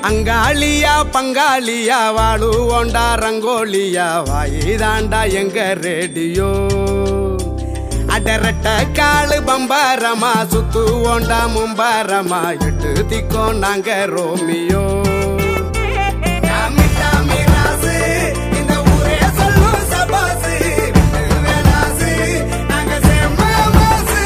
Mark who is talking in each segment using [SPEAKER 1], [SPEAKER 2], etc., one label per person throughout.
[SPEAKER 1] அங்காளியா பங்காளியா வாழுவோண்டா ரங்கோலியா வாயிதாண்டா எங்க ரேடியோ அடரட்ட காலு பம்பாரமா சுத்துவோண்டா மும்பாரமா எட்டு திக்கோ நாங்க ரோமியோ டாமி டாமி ராசு, இந்த ஊரே சொல்லும் சபாசு. விட்டு வேலாசு, நாங்க செம்ம மாசு.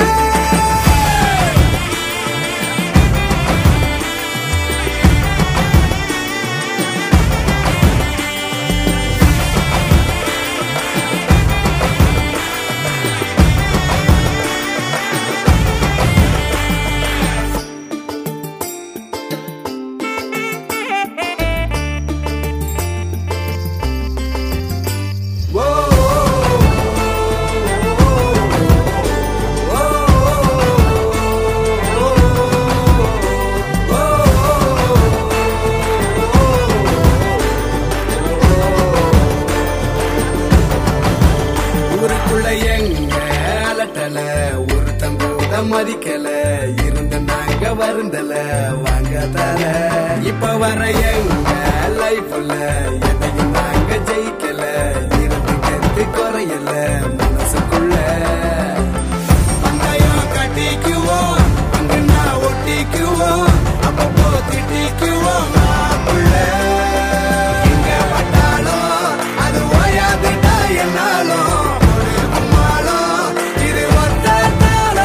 [SPEAKER 1] ஊருக்குள்ள எங்க அலட்டல ஒருத்தன் கூட மதிக்கல இருந்த நாங்க வருந்தல வாங்க தல இப்ப வர எங்க லைஃப்ல எதையும் நாங்க ஜெயிக்கல இருந்து கத்து குறையல மனசுக்குள்ள பந்தயம் கட்டிக்குவோம் அங்கன்னா ஒட்டிக்குவோம் அப்பப்போ திட்டிக்குவோம் மாப்பிள்ள எங்க பட்டாலும் அது ஓயாதுடா என்னாலும் ஒரு கும்மாளம் இது ஒத்தால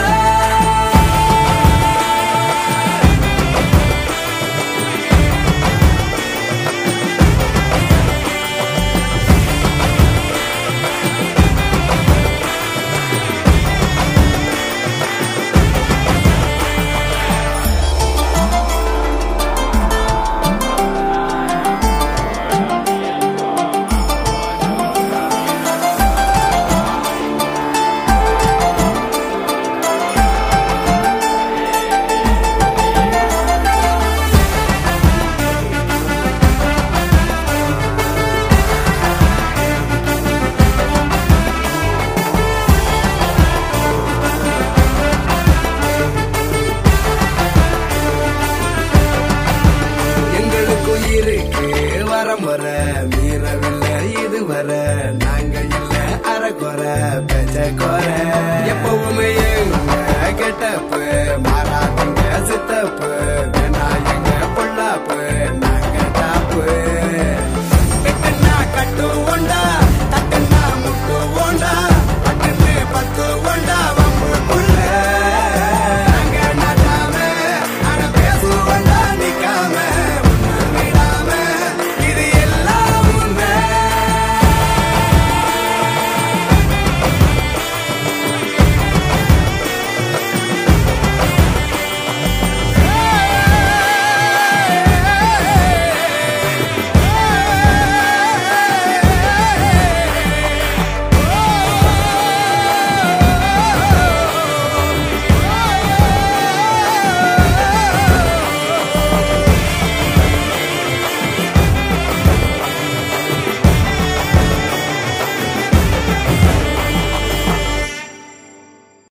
[SPEAKER 1] எங்களுக்கும் இருக்கு வரம் வர மீறவில்லை இது வர நாங்க இல்ல அறக்குற பேச்ச குற எப்பவுமே